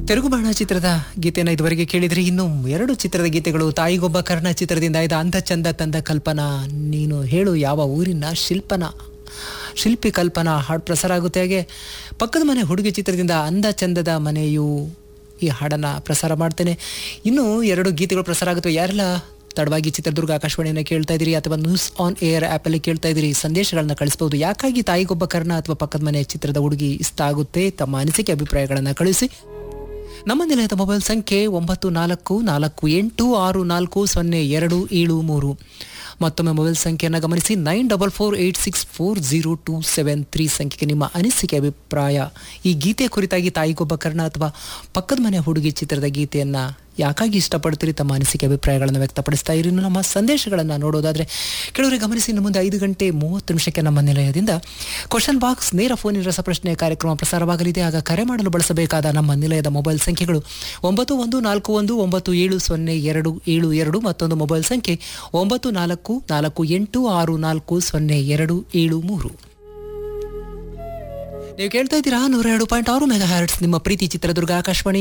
ತೆಲುಗುಬಾಣ ಚಿತ್ರದ ಗೀತೆಯನ್ನು ಇದುವರೆಗೆ ಕೇಳಿದ್ರಿ ಇನ್ನು ಎರಡು ಚಿತ್ರದ ಗೀತೆಗಳು ತಾಯಿಗೊಬ್ಬ ಕರ್ಣ ಚಿತ್ರದಿಂದ ಇದ್ದ ಅಂದ ಚಂದ ತಂದ ಕಲ್ಪನಾ ನೀನು ಹೇಳು ಯಾವ ಊರಿನ ಶಿಲ್ಪನ ಶಿಲ್ಪಿ ಕಲ್ಪನಾ ಹಾಡು ಪ್ರಸಾರ ಆಗುತ್ತೆ ಹಾಗೆ ಪಕ್ಕದ ಮನೆ ಹುಡುಗಿ ಚಿತ್ರದಿಂದ ಅಂದ ಚಂದದ ಮನೆಯು ಈ ಹಾಡನ್ನು ಪ್ರಸಾರ ಮಾಡ್ತೇನೆ ಇನ್ನು ಎರಡು ಗೀತೆಗಳು ಪ್ರಸಾರ ಆಗುತ್ತೆ ಯಾರೆಲ್ಲ ತಡವಾಗಿ ಚಿತ್ರದುರ್ಗ ಆಕಾಶವಾಣಿಯನ್ನು ಕೇಳ್ತಾ ಇದ್ದೀರಿ ಅಥವಾ ನ್ಯೂಸ್ ಆನ್ ಏರ್ ಆ್ಯಪಲ್ಲಿ ಕೇಳ್ತಾ ಇದ್ದೀರಿ ಸಂದೇಶಗಳನ್ನ ಕಳಿಸ್ಬೋದು ಯಾಕಾಗಿ ತಾಯಿಗೊಬ್ಬ ಕರ್ಣ ಅಥವಾ ಪಕ್ಕದ ಮನೆ ಚಿತ್ರದ ಹುಡುಗಿ ಇಷ್ಟ ಆಗುತ್ತೆ ತಮ್ಮ ಅನಿಸಿಕೆ ಅಭಿಪ್ರಾಯಗಳನ್ನು ಕಳಿಸಿ ನಮ್ಮ ನಿಲಯದ ಮೊಬೈಲ್ ಸಂಖ್ಯೆ ಒಂಬತ್ತು ನಾಲ್ಕು ನಾಲ್ಕು ಎಂಟು ಆರು ನಾಲ್ಕು ಸೊನ್ನೆ ಎರಡು ಏಳು ಮೂರು ಮತ್ತೊಮ್ಮೆ ಮೊಬೈಲ್ ಸಂಖ್ಯೆಯನ್ನು ಗಮನಿಸಿ nine double four eight six four zero two seven three ಸಂಖ್ಯೆಗೆ ನಿಮ್ಮ ಅನಿಸಿಕೆ ಅಭಿಪ್ರಾಯ ಈ ಗೀತೆ ಕುರಿತಾಗಿ ತಾಯಿಗೊಬ್ಬ ಕರ್ಣ ಅಥವಾ ಪಕ್ಕದ ಮನೆ ಹುಡುಗಿ ಚಿತ್ರದ ಗೀತೆಯನ್ನು ಯಾಕಾಗಿ ಇಷ್ಟಪಡ್ತೀರಿ ತಮ್ಮ ಅನಿಸಿಕೆ ಅಭಿಪ್ರಾಯಗಳನ್ನು ವ್ಯಕ್ತಪಡಿಸ್ತಾ ಇರಿ ಇನ್ನು ನಮ್ಮ ಸಂದೇಶಗಳನ್ನು ನೋಡೋದಾದರೆ ಕೆಲವರಿಗೆ ಗಮನಿಸಿ ಇನ್ನು ಮುಂದೆ ಐದು ಗಂಟೆ ಮೂವತ್ತು ನಿಮಿಷಕ್ಕೆ ನಮ್ಮ ನಿಲಯದಿಂದ ಕ್ವಶನ್ ಬಾಕ್ಸ್ ನೇರ ಫೋನಿನ ರಸಪ್ರಶ್ನೆ ಕಾರ್ಯಕ್ರಮ ಪ್ರಸಾರವಾಗಲಿದೆ ಆಗ ಕರೆ ಮಾಡಲು ಬಳಸಬೇಕಾದ ನಮ್ಮ ನಿಲಯದ ಮೊಬೈಲ್ ಸಂಖ್ಯೆಗಳು ಒಂಬತ್ತು ಒಂದು ನಾಲ್ಕು ಒಂದು ಒಂಬತ್ತು ಏಳು ಸೊನ್ನೆ ಎರಡು ಏಳು ಎರಡು ಮತ್ತೊಂದು ಮೊಬೈಲ್ ಸಂಖ್ಯೆ ಒಂಬತ್ತು ನಾಲ್ಕು ನಾಲ್ಕು ಎಂಟು ಆರು ನಾಲ್ಕು ಸೊನ್ನೆ ಎರಡು ಏಳು ಮೂರು ನೀವು ಕೇಳ್ತಾ ಇದ್ದೀರಾ ನೂರ ಎರಡು ಪಾಯಿಂಟ್ ಆರು ಮೆಗಾ ಹ್ಯಾರ್ಟ್ಸ್ ನಿಮ್ಮ ಪ್ರೀತಿ ಚಿತ್ರದುರ್ಗ ಆಕಾಶವಾಣಿ